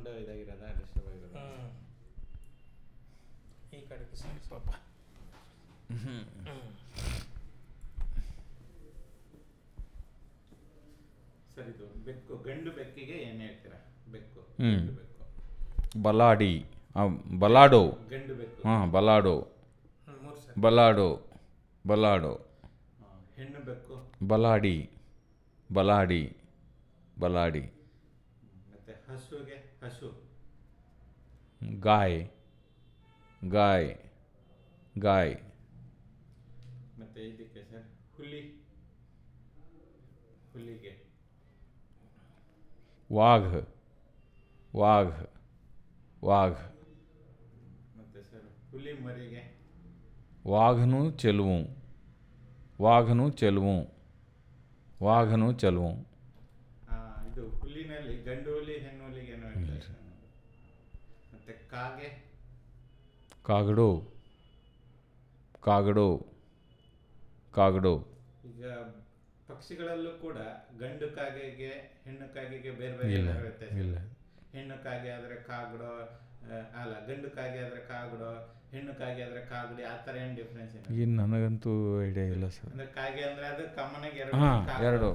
Sound ಇದಾಗಿರೋದ disturb ಆಗಿರೋದ ಹ್ಮ್. ಈ ಕಡೆಗೆ sir ಪಾಪ ಸರ್ ಇದು ಬೆಕ್ಕು ಗಂಡು ಬೆಕ್ಕಿಗೆ ಏನು ಹೇಳ್ತೀರಾ ಬೆಕ್ಕು ಹ್ಮ್. ಗಂಡು ಬೆಕ್ಕು ಬಲಾಡಿ ಆ, ಬಲಾಡೋ ಗಂಡು ಬೆಕ್ಕು ಹಾಂ ಬಲಾಡೋ ಹ್ಮ್, ಮೂರು ಸರ್ ಬಲಾಡೋ ಬಲಾಡೋ ಹಾ, ಹೆಣ್ಣು ಬೆಕ್ಕು ಬಲಾಡಿ ಬಲಾಡಿ ಬಲಾಡಿ ಮತ್ತೆ ಹಸುಗೆ ಹಸು ಗಾಯ್ ಗಾಯ್ ಗಾಯ್ ಮತ್ತೆ ಇದಕ್ಕೆ ಸರ್ ಹುಲಿ ಹುಲಿಗೆ ವಾಘ ವಾಘ ವಾಘ ಮತ್ತೆ ಸರ್ ಹುಲಿ ಮರಿಗೆ ವಾಘನು ಚೆಲುವು ವಾಘನು ಚೆಲುವು ವಾಘನು ಚೆಲುವು ಆ, ಇದು ಹುಲ್ಲಿನಲ್ಲಿ ಗಂಡು ಹುಲಿ ಹೆಣ್ಣು ಹುಲಿಗೆ ಏನೋ ಹೇಳ್ತಾರೆ ಸರ್. ಮತ್ತೆ ಕಾಗೆ ಕಾಗಡೋ ಕಾಗಡೋ ಕಾಗಡೋ ಈಗ ಪಕ್ಷಿಗಳಲ್ಲೂ ಕೂಡ ಗಂಡು ಕಾಗೆಗೆ ಹೆಣ್ಣು ಕಾಗೆಗೆ ಬೇರೆ ಬೇರೆ ಇಲ್ಲ ಏನಾದ್ರು ವ್ಯತ್ಯಾಸ ಇಲ್ಲ ಇದೆಯಾ? ಹೆಣ್ಣು ಕಾಗೆ ಆದ್ರೆ ಕಾಗಡೋ ಆ, ಅಲ್ಲ ಗಂಡು ಕಾಗೆ ಆದ್ರೆ ಕಾಗಡೋ ಹೆಣ್ಣು ಕಾಗೆ ಆದ್ರೆ ಕಾಗಡಿ ಆ ಥರ ಏನು ಡಿಫ್ರೆನ್ಸ್ ಏನು ಏನು ನನಗಂತೂ ಐಡಿಯಾ ಇಲ್ಲ ಸರ್ ಅಂದ್ರೆ ಕಾಗೆ ಅಂದ್ರೆ ಅದು ಕಾಮನ್ ಆಗಿ ಎರಡು ಹಾಂ ಕಾಗೆ. ಎರಡು